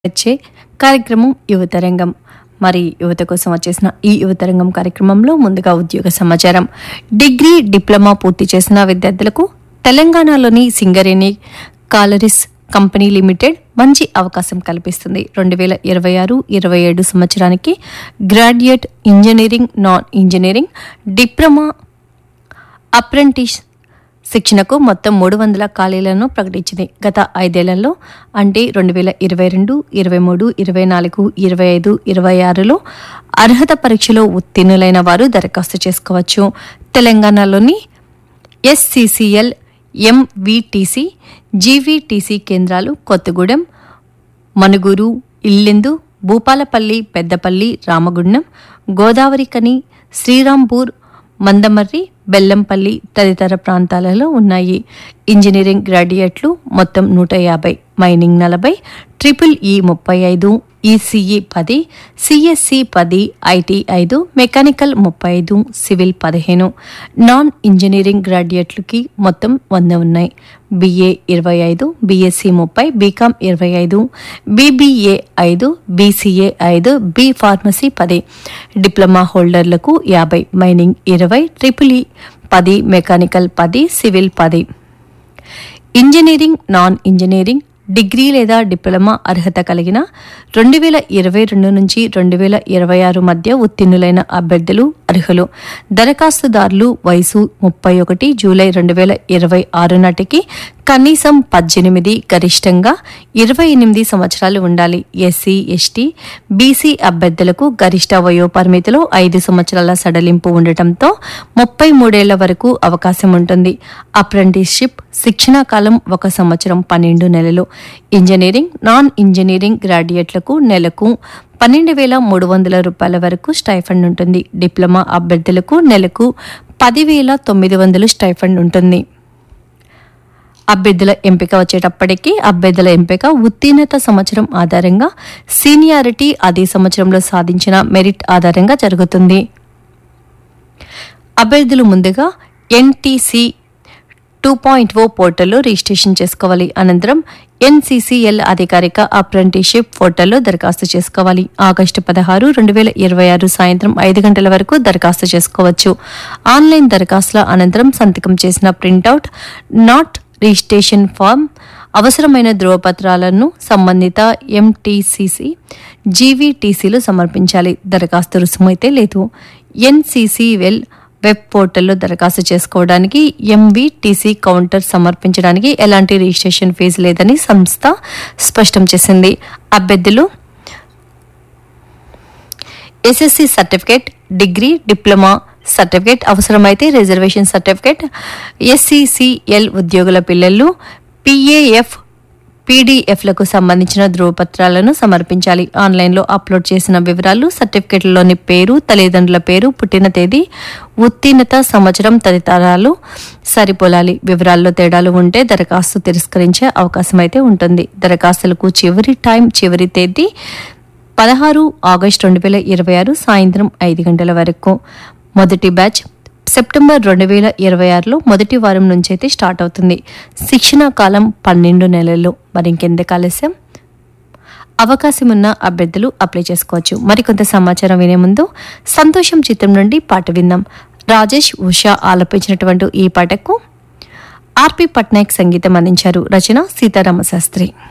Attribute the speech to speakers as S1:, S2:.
S1: వచ్చే కార్యక్రమం యువతరంగం మరి యువత కోసం వచ్చేసిన ఈ యువతరంగం కార్యక్రమంలో ముందుగా ఉద్యోగ సమాచారం డిగ్రీ డిప్లొమా పూర్తి చేసిన విద్యార్థులకు తెలంగాణలోని సింగరేణి కాలరిస్ కంపెనీ లిమిటెడ్ మంచి అవకాశం కల్పిస్తుంది రెండు వేల ఇరవై ఆరు ఇరవై ఏడు సంవత్సరానికి graduate engineering non engineering diploma apprentice శిక్షణకు మొత్తం మూడు వందల ఖాళీలను ప్రకటించింది గత ఐదేళ్లలో అంటే రెండు వేల ఇరవై రెండు ఇరవై మూడు ఇరవై నాలుగు ఇరవై ఐదు ఇరవై ఆరులో అర్హత పరీక్షలో ఉత్తీర్ణులైన వారు దరఖాస్తు చేసుకోవచ్చు తెలంగాణలోని ఎస్సీసీఎల్ ఎంవిటిసి జీవీటీసీ కేంద్రాలు కొత్తగూడెం మనుగురు ఇల్లెందు భూపాలపల్లి పెద్దపల్లి రామగుండం గోదావరికని శ్రీరాంపూర్ మందమర్రి బెల్లంపల్లి తదితర ప్రాంతాలలో ఉన్నాయి ఇంజనీరింగ్ గ్రాడ్యుయేట్లు మొత్తం నూట యాభై మైనింగ్ నలభై ట్రిపుల్ ఈ ముప్పై ఐదు ఈసీఈ పది సిఎస్సి పది ఐటీ ఐదు మెకానికల్ ముప్పై ఐదు సివిల్ పదిహేను నాన్ ఇంజనీరింగ్ గ్రాడ్యుయేట్లకి మొత్తం వంద ఉన్నాయి బిఏ ఇరవై ఐదు బీఎస్సీ ముప్పై బీకామ్ ఇరవై ఐదు బీబీఏ ఐదు బీసీఏ ఐదు బి ఫార్మసీ పది డిప్లొమా హోల్డర్లకు యాభై మైనింగ్ ఇరవై ట్రిపుల్ ఈ పది మెకానికల్ పది సివిల్ పది ఇంజనీరింగ్ నాన్ ఇంజనీరింగ్ డిగ్రీ లేదా డిప్లొమా అర్హత కలిగిన రెండు వేల ఇరవై రెండు నుంచి రెండు వేల ఇరవై ఆరు మధ్య ఉత్తీర్ణులైన అభ్యర్థులు అర్హులు దరఖాస్తుదారులు వయసు ముప్పై ఒకటి జూలై రెండు వేల ఇరవై ఆరు నాటికి కనీసం పద్దెనిమిది గరిష్టంగా ఇరవై ఎనిమిది సంవత్సరాలు ఉండాలి ఎస్సీ ఎస్టీ బీసీ అభ్యర్థులకు గరిష్ట వయో పరిమితిలో ఐదు సంవత్సరాల సడలింపు ఉండటంతో ముప్పై మూడేళ్ల వరకు అవకాశం ఉంటుంది అప్రెంటిస్షిప్ శిక్షణా కాలం ఒక సంవత్సరం పన్నెండు నెలలు ఇంజనీరింగ్ నాన్ ఇంజనీరింగ్ గ్రాడ్యుయేట్లకు నెలకు పన్నెండు వేల మూడు వందల రూపాయల వరకు స్టైఫండ్ ఉంటుంది డిప్లొమా అభ్యర్థులకు నెలకు పదివేల తొమ్మిది వందలు స్టైఫండ్ ఉంటుంది అభ్యర్థుల ఎంపిక వచ్చేటప్పటికి అభ్యర్థుల ఎంపిక ఉత్తీర్ణత సంవత్సరం ఆధారంగా సీనియారిటీ అదే సంవత్సరంలో సాధించిన మెరిట్ ఆధారంగా జరుగుతుంది అభ్యర్థులు ముందుగా ఎన్టీసీ టూ పాయింట్ ఓ పోర్టల్లో రిజిస్ట్రేషన్ చేసుకోవాలి అనంతరం ఎన్సీసీఎల్ అధికారిక అప్రెంటిస్షిప్ పోర్టల్లో దరఖాస్తు చేసుకోవాలి ఆగస్టు పదహారు రెండు వేల ఇరవై ఆరు సాయంత్రం ఐదు గంటల వరకు దరఖాస్తు చేసుకోవచ్చు ఆన్లైన్ దరఖాస్తుల అనంతరం సంతకం చేసిన ప్రింటౌట్ నాట్ రిజిస్ట్రేషన్ ఫామ్ అవసరమైన ధృవపత్రాలను సంబంధిత ఎంటీసీసీ జీవీటీసీలు సమర్పించాలి దరఖాస్తు రుసుము అయితే లేదు ఎన్సీసీఎల్ వెబ్ పోర్టల్లో దరఖాస్తు చేసుకోవడానికి ఎంవీటీసీ కౌంటర్ సమర్పించడానికి ఎలాంటి రిజిస్ట్రేషన్ ఫీజు లేదని సంస్థ స్పష్టం చేసింది అభ్యర్థులు S S C certificate degree diploma certificate అవసరమైతే రిజర్వేషన్ సర్టిఫికేట్ ఎస్సీసీఎల్ ఉద్యోగుల పిల్లలు పీఏఎఫ్ పీడీఎఫ్లకు సంబంధించిన ధృవపత్రాలను సమర్పించాలి ఆన్లైన్లో అప్లోడ్ చేసిన వివరాలు సర్టిఫికెట్లలోని పేరు తల్లిదండ్రుల పేరు పుట్టిన తేదీ ఉత్తీర్ణత సంవత్సరం తదితరాలు సరిపోలాలి వివరాల్లో తేడాలు ఉంటే దరఖాస్తు తిరస్కరించే అవకాశం అయితే ఉంటుంది దరఖాస్తులకు చివరి టైం చివరి తేదీ పదహారు ఆగస్టు రెండు వేల ఇరవై ఆరు సాయంత్రం ఐదు గంటల వరకు మొదటి బ్యాచ్ సెప్టెంబర్ రెండు వేల ఇరవై ఆరులో మొదటి వారం నుంచి అయితే స్టార్ట్ అవుతుంది శిక్షణా కాలం పన్నెండు నెలలు మరి ఇంకెందుకు ఆలస్యం అవకాశం ఉన్న అభ్యర్థులు అప్లై చేసుకోవచ్చు మరికొంత సమాచారం వినే ముందు సంతోషం చిత్రం నుండి పాట విందాం రాజేష్ ఉషా ఆలపించినటువంటి ఈ పాటకు ఆర్పి పట్నాయక్ సంగీతం అందించారు రచన సీతారామ శాస్త్రి